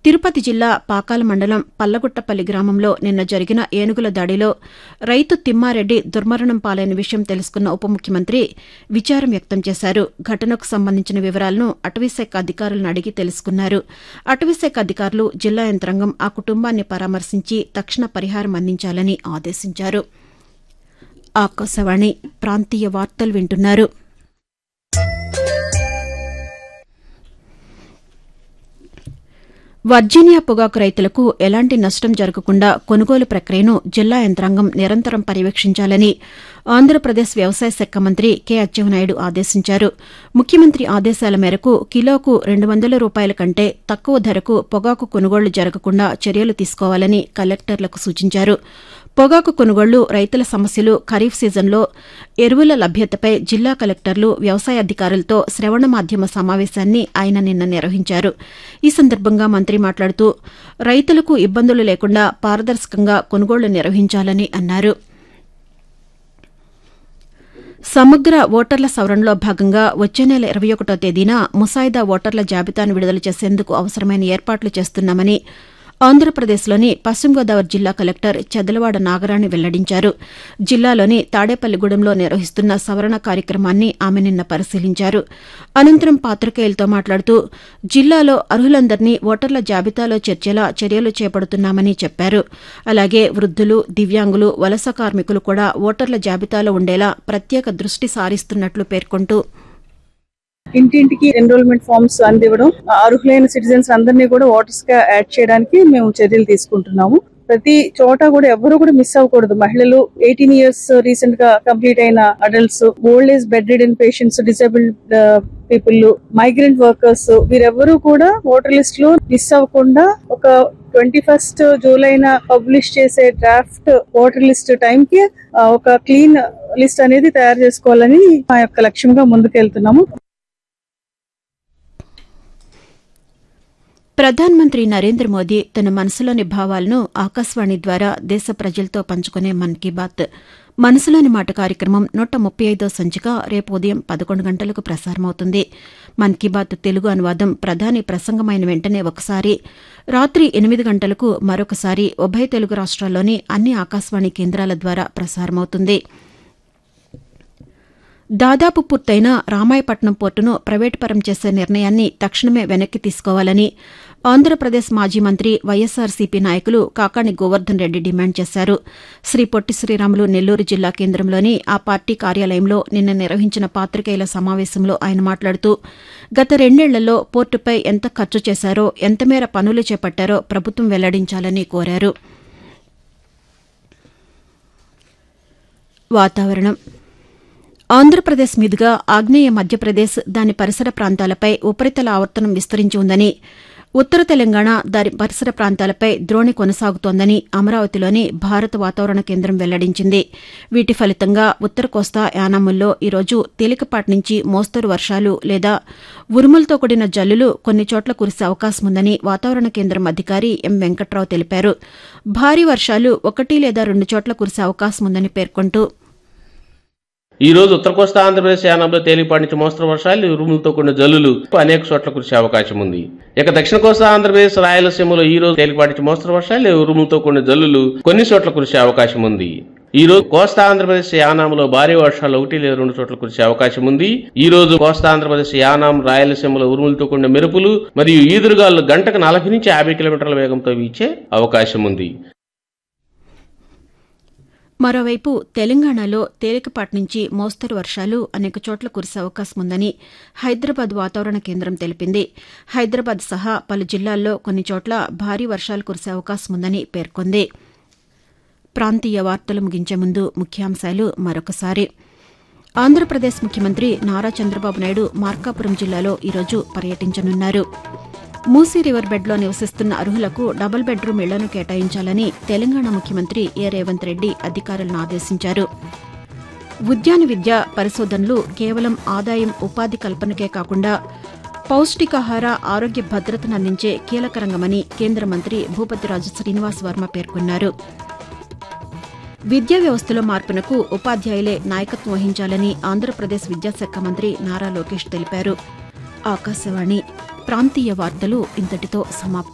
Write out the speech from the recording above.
తిరుపతి జిల్లా పాకాల మండలం పల్లగుట్టపల్లి గ్రామంలో నిన్న జరిగిన ఏనుగుల దాడిలో రైతు తిమ్మారెడ్డి దుర్మరణం పాలైన విషయం తెలుసుకున్న ఉప ముఖ్యమంత్రి విచారం వ్యక్తం చేశారు ఘటనకు సంబంధించిన వివరాలను అటవీశాఖ అధికారులను అడిగి తెలుసుకున్నారు అటవీశాఖ అధికారులు జిల్లా యంత్రాంగం ఆ కుటుంబాన్ని పరామర్శించి తక్షణ పరిహారం అందించాలని ఆదేశించారు ఆకాశవాణి ప్రాంతీయ వార్తలు వింటున్నారు వర్జీనియా పొగాకు రైతులకు ఎలాంటి నష్టం జరగకుండా కొనుగోలు ప్రక్రియను జిల్లా యంత్రాంగం నిరంతరం పర్యవేక్షించాలని ఆంధ్రప్రదేశ్ వ్యవసాయ శాఖ మంత్రి కె అచ్చెన్నాయుడు ఆదేశించారు ముఖ్యమంత్రి ఆదేశాల మేరకు కిలోకు రెండు వందల రూపాయల కంటే తక్కువ ధరకు పొగాకు కొనుగోళ్లు జరగకుండా చర్యలు తీసుకోవాలని కలెక్టర్లకు సూచించారు పొగాకు కొనుగోళ్లు రైతుల సమస్యలు ఖరీఫ్ సీజన్లో ఎరువుల లభ్యతపై జిల్లా కలెక్టర్లు వ్యవసాయ అధికారులతో శ్రవణ మాధ్యమ సమావేశాన్ని ఆయన నిన్న నిర్వహించారు ఈ సందర్భంగా మంత్రి మాట్లాడుతూ రైతులకు ఇబ్బందులు లేకుండా పారదర్శకంగా కొనుగోళ్లు నిర్వహించాలని అన్నారు సమగ్ర ఓటర్ల సవరణలో భాగంగా వచ్చే నెల ఇరవై ఒకటో తేదీన ముసాయిదా ఓటర్ల జాబితాను విడుదల చేసేందుకు అవసరమైన ఏర్పాట్లు చేస్తున్నామని ఆంధ్రప్రదేశ్లోని పశ్చిమ గోదావరి జిల్లా కలెక్టర్ చెదలవాడ నాగరాణి వెల్లడించారు జిల్లాలోని తాడేపల్లిగూడెంలో నిర్వహిస్తున్న సవరణ కార్యక్రమాన్ని ఆమె నిన్న పరిశీలించారు అనంతరం పాతికేయులతో మాట్లాడుతూ జిల్లాలో అర్హులందరినీ ఓటర్ల జాబితాలో చేర్చేలా చర్యలు చేపడుతున్నామని చెప్పారు అలాగే వృద్దులు దివ్యాంగులు వలస కార్మికులు కూడా ఓటర్ల జాబితాలో ఉండేలా ప్రత్యేక దృష్టి సారిస్తున్నట్లు పేర్కొంటూ ఇంటింటికి ఎన్రోల్మెంట్ ఫామ్స్ అందివ్వడం అర్హులైన సిటిజన్స్ అందరినీ కూడా ఓటర్స్ గా యాడ్ చేయడానికి మేము చర్యలు తీసుకుంటున్నాము ప్రతి చోట కూడా ఎవరు కూడా మిస్ అవ్వకూడదు మహిళలు ఎయిటీన్ ఇయర్స్ రీసెంట్ గా కంప్లీట్ అయిన adults old age bedridden patients disabled people migrant workers వీరెవ్వరూ కూడా ఓటర్ లిస్ట్ లో మిస్ అవ్వకుండా ఒక ట్వంటీ ఫస్ట్ జూలైన పబ్లిష్ చేసే డ్రాఫ్ట్ ఓటర్ లిస్ట్ టైం కి ఆ, ఒక క్లీన్ లిస్ట్ అనేది తయారు చేసుకోవాలని మా యొక్క లక్ష్యంగా ముందుకెళ్తున్నాము ప్రధానమంత్రి నరేంద్ర మోదీ తన మనసులోని భావాలను ఆకాశవాణి ద్వారా దేశ ప్రజలతో పంచుకునే మన్ కీ బాత్ మనసులోని మాట కార్యక్రమం నూట ముప్పై ఐదో సంచిక రేపు ఉదయం పదకొండు గంటలకు ప్రసారమవుతుంది మన్ కీ బాత్ తెలుగు అనువాదం ప్రధాని ప్రసంగమైన వెంటనే ఒకసారి రాత్రి ఎనిమిది గంటలకు మరొకసారి ఉభయ తెలుగు రాష్ట్రాల్లోని అన్ని ఆకాశవాణి కేంద్రాల ద్వారా ప్రసారమవుతుంది దాదాపు పూర్తయిన రామాయపట్నం పోర్టును ప్రైవేటు పరం చేసే నిర్ణయాన్ని తక్షణమే వెనక్కి తీసుకోవాలని ఆంధ్రప్రదేశ్ మాజీ మంత్రి వైఎస్సార్సీపీ నాయకులు కాకాణి గోవర్ధన్ రెడ్డి డిమాండ్ చేశారు శ్రీ పొట్టి శ్రీరాములు నెల్లూరు జిల్లా కేంద్రంలోని ఆ పార్టీ కార్యాలయంలో నిన్న నిర్వహించిన పాతికేయుల సమావేశంలో ఆయన మాట్లాడుతూ గత రెండేళ్లలో పోర్టుపై ఎంత ఖర్చు చేశారో ఎంతమేర పనులు చేపట్టారో ప్రభుత్వం వెల్లడించాలని కోరారు వాతావరణం ఆంధ్రప్రదేశ్ మీదుగా ఆగ్నేయ మధ్యప్రదేశ్ దాని పరిసర ప్రాంతాలపై ఉపరితల ఆవర్తనం విస్తరించి ఉందని ఉత్తర తెలంగాణ దాని పరిసర ప్రాంతాలపై ద్రోణి కొనసాగుతోందని అమరావతిలోని భారత వాతావరణ కేంద్రం వెల్లడించింది వీటి ఫలితంగా ఉత్తర కోస్తా యానాముల్లో ఈరోజు తేలికపాటి నుంచి మోస్తరు వర్షాలు లేదా ఉరుములతో కూడిన జల్లులు కొన్ని చోట్ల కురిసే అవకాశం ఉందని వాతావరణ కేంద్రం అధికారి ఎం వెంకట్రావు తెలిపారు భారీ వర్షాలు ఒకటి లేదా రెండు చోట్ల కురిసే అవకాశం ఉందని పేర్కొంటూ ఈ రోజు ఉత్తర కోస్తా ఆంధ్రప్రదేశ్ యానంలో తేలిపాటి నుంచి మోస్తరు వర్షాలు ఉరుములతో కూడిన జల్లులు అనేక చోట్ల కురిసే అవకాశం ఉంది ఇక దక్షిణ కోస్తా ఆంధ్రప్రదేశ్ రాయలసీమలో ఈ రోజు తేలిపాటి నుంచి మోస్తరు వర్షాలు ఉరుములతో కూడిన జల్లులు కొన్ని చోట్ల కురిసే అవకాశం ఉంది ఈ రోజు కోస్తా ఆంధ్రప్రదేశ్ యానాంలో భారీ వర్షాలు ఒకటి లేదా రెండు చోట్ల కురిసే అవకాశం ఉంది ఈ రోజు కోస్తా ఆంధ్రప్రదేశ్ యానాం రాయలసీమలో ఉరుములతో కూడిన మెరుపులు మరియు ఈదురుగాలు గంటకు నలభై నుంచి యాభై కిలోమీటర్ల వేగంతో వీచే అవకాశం ఉంది మరోవైపు తెలంగాణలో తేలికపాటి నుంచి మోస్తరు వర్షాలు అనేక చోట్ల కురిసే అవకాశం ఉందని హైదరాబాద్ వాతావరణ కేంద్రం తెలిపింది హైదరాబాద్ సహా పలు జిల్లాల్లో కొన్ని చోట్ల భారీ వర్షాలు కురిసే అవకాశం ఉందని పేర్కొంది ప్రాంతీయ వార్తలు ముగించే ముందు ముఖ్యాంశాలు మరొకసారి ఆంధ్రప్రదేశ్ ముఖ్యమంత్రి నారా చంద్రబాబు నాయుడు మార్కాపురం జిల్లాలో ఈరోజు పర్యటించనున్నారు మూసీ రివర్ బెడ్లో నివసిస్తున్న అర్హులకు డబుల్ బెడ్రూమ్ ఇళ్లను కేటాయించాలని తెలంగాణ ముఖ్యమంత్రి ఏ రేవంత్ రెడ్డి అధికారులను ఆదేశించారు ఉద్యాన విద్య పరిశోధనలు కేవలం ఆదాయం ఉపాధి కల్పనకే కాకుండా పౌష్టికాహార ఆరోగ్య భద్రతను అందించే కీలక రంగమని కేంద్ర మంత్రి భూపతిరాజు శ్రీనివాస్ వర్మ పేర్కొన్నారు విద్యా వ్యవస్థలో మార్పునకు ఉపాధ్యాయులే నాయకత్వం వహించాలని ఆంధ్రప్రదేశ్ విద్యాశాఖ మంత్రి నారా లోకేష్ తెలిపారు ఆకాశవాణి ప్రాంతీయ వార్తలు ఇంతటితో సమాప్తం